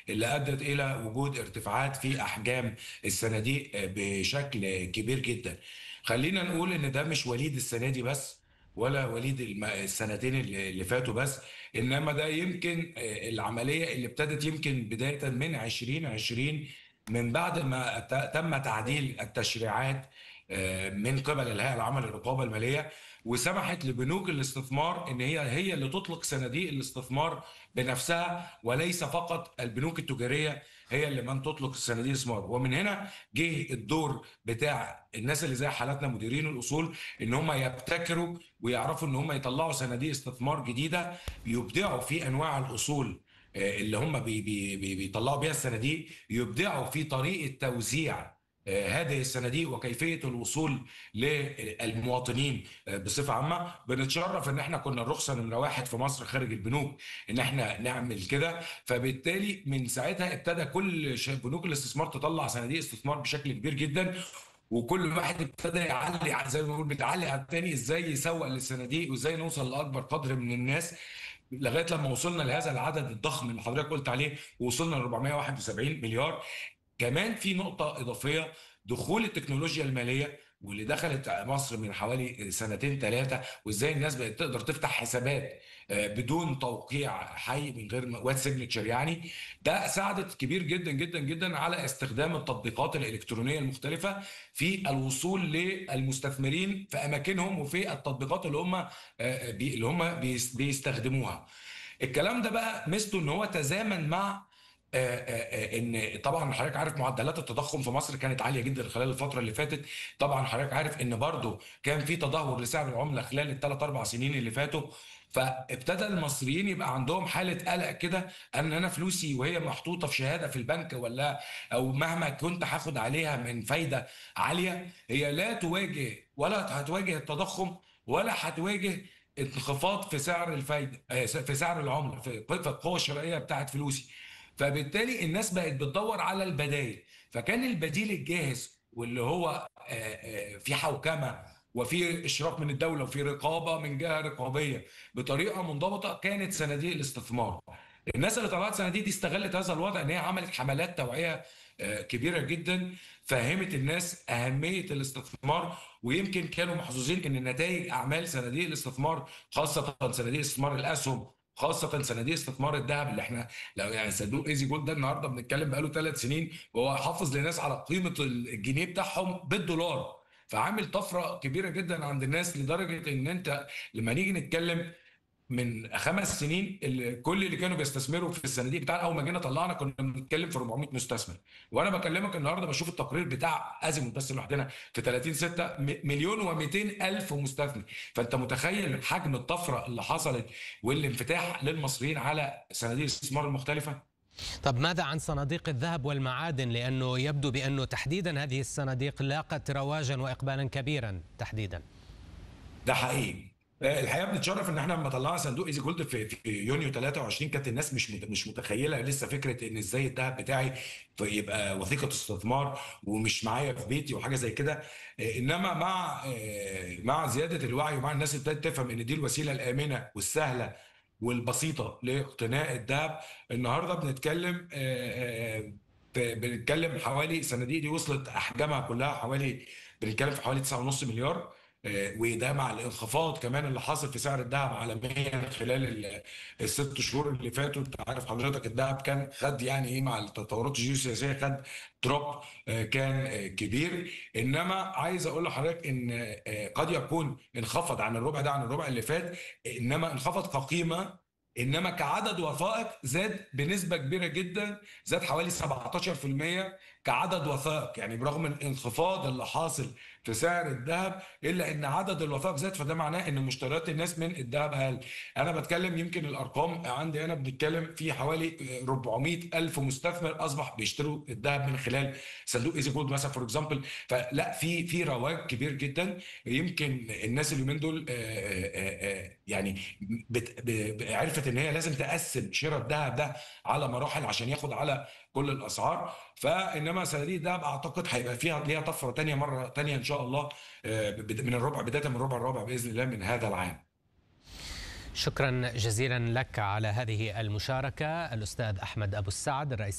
اللي ادت الى وجود ارتفاعات في احجام الصناديق بشكل كبير جدا خلينا نقول ان ده مش وليد السنه دي بس ولا وليد الم- السنتين اللي اللي فاتوا بس انما ده يمكن آه، العمليه اللي ابتدت يمكن بدايه من 2020 من بعد ما ت- تم تعديل التشريعات آه، من قبل الهيئه العامه للرقابه الماليه وسمحت لبنوك الاستثمار ان هي هي اللي تطلق صناديق الاستثمار بنفسها وليس فقط البنوك التجاريه هي اللي من تطلق صناديق الاستثمار ومن هنا جه الدور بتاع الناس اللي زي حالاتنا مديرين الاصول ان هم يبتكروا ويعرفوا ان هم يطلعوا صناديق استثمار جديده يبدعوا في انواع الاصول آه، اللي هم بي بي بي بيطلعوا بيها الصناديق يبدعوا في طريقه توزيع آه، هذه الصناديق وكيفيه الوصول للمواطنين آه، بصفه عامه بنتشرف ان احنا كنا الرخصه نمره واحد في مصر خارج البنوك ان احنا نعمل كده فبالتالي من ساعتها ابتدى كل ش- بنوك الاستثمار تطلع صناديق استثمار بشكل كبير جدا وكل واحد ابتدى يعلي على- زي ما بنقول بتعلي على التاني ازاي يسوق للصناديق وازاي نوصل لاكبر قدر من الناس لغايه لما وصلنا لهذا العدد الضخم اللي حضرتك قلت عليه ووصلنا ل 471 مليار كمان في نقطة إضافية دخول التكنولوجيا المالية واللي دخلت مصر من حوالي سنتين ثلاثة وازاي الناس بقت تقدر تفتح حسابات آه، بدون توقيع حي من غير واد سيجنتشر يعني ده ساعدت كبير جدا جدا جدا على استخدام التطبيقات الإلكترونية المختلفة في الوصول للمستثمرين في أماكنهم وفي التطبيقات اللي هم آه، بي- اللي هم بيس- بيستخدموها الكلام ده بقى ميزته ان هو تزامن مع آه، آه، آه، ان طبعا حضرتك عارف معدلات التضخم في مصر كانت عاليه جدا خلال الفتره اللي فاتت طبعا حضرتك عارف ان برضو كان في تدهور لسعر العمله خلال الثلاث اربع سنين اللي فاتوا فابتدى المصريين يبقى عندهم حاله قلق كده ان انا فلوسي وهي محطوطه في شهاده في البنك ولا او مهما كنت هاخد عليها من فايده عاليه هي لا تواجه ولا هتواجه التضخم ولا هتواجه انخفاض في سعر الفايده آه، في سعر العمله في في القوه الشرائيه بتاعت فلوسي فبالتالي الناس بقت بتدور على البدائل فكان البديل الجاهز واللي هو آه، آه، في حوكمه وفي اشراف من الدوله وفي رقابه من جهه رقابيه بطريقه منضبطه كانت صناديق الاستثمار. الناس اللي طلعت صناديق دي استغلت هذا الوضع ان هي عملت حملات توعيه آه، كبيره جدا فهمت الناس اهميه الاستثمار ويمكن كانوا محظوظين ان نتائج اعمال صناديق الاستثمار خاصه صناديق استثمار الاسهم خاصة صناديق استثمار الذهب اللي احنا لو يعني صندوق ايزي جولد ده النهارده بنتكلم بقاله ثلاث سنين وهو حافظ للناس على قيمة الجنيه بتاعهم بالدولار فعامل طفرة كبيرة جدا عند الناس لدرجة ان انت لما نيجي نتكلم من خمس سنين اللي كل اللي كانوا بيستثمروا في الصناديق بتاعنا اول ما جينا طلعنا كنا بنتكلم في 400 مستثمر وانا بكلمك النهارده بشوف التقرير بتاع ازيموت بس لوحدنا في 30 6 مليون و200 الف مستثمر فانت متخيل حجم الطفره اللي حصلت والانفتاح للمصريين على صناديق الاستثمار المختلفه طب ماذا عن صناديق الذهب والمعادن لأنه يبدو بأنه تحديدا هذه الصناديق لاقت رواجا وإقبالا كبيرا تحديدا ده حقيقي آه، الحقيقه بنتشرف ان احنا لما طلعنا صندوق ايزي جولد في, في يونيو 23 كانت الناس مش مت- مش متخيله لسه فكره ان ازاي الذهب بتاعي في- يبقى وثيقه استثمار ومش معايا في بيتي وحاجه زي كده آه، انما مع آه، مع زياده الوعي ومع الناس ابتدت تفهم ان دي الوسيله الامنه والسهله والبسيطه لاقتناء الذهب النهارده بنتكلم آه، آه، في- بنتكلم حوالي الصناديق دي وصلت احجامها كلها حوالي بنتكلم في حوالي 9.5 مليار آه، وده مع الانخفاض كمان اللي حاصل في سعر الذهب عالميا خلال ال- الست شهور اللي فاتوا انت عارف حضرتك الذهب كان خد يعني ايه مع التطورات الجيوسياسيه خد دروب آه، كان آه، كبير انما عايز اقول لحضرتك ان آه، قد يكون انخفض عن الربع ده عن الربع اللي فات انما انخفض كقيمه انما كعدد وثائق زاد بنسبه كبيره جدا زاد حوالي 17% كعدد وثائق يعني برغم الانخفاض اللي حاصل في سعر الذهب الا ان عدد الوثائق زاد فده معناه ان مشتريات الناس من الذهب اقل انا بتكلم يمكن الارقام عندي انا بنتكلم في حوالي 400 الف مستثمر اصبح بيشتروا الذهب من خلال صندوق ايزي جولد مثلا فور اكزامبل فلا في في رواج كبير جدا يمكن الناس اليومين دول آه، آه، آه، يعني بت- ب- ب- عرفت ان هي لازم تقسم شراء الذهب ده على مراحل عشان ياخد على كل الاسعار فانما صناديق الذهب اعتقد هيبقى فيها ليها طفره تانيه مره تانيه ان شاء الله آه، بد- من الربع بدايه من الربع الرابع باذن الله من هذا العام شكرا جزيلا لك على هذه المشاركة الأستاذ أحمد أبو السعد الرئيس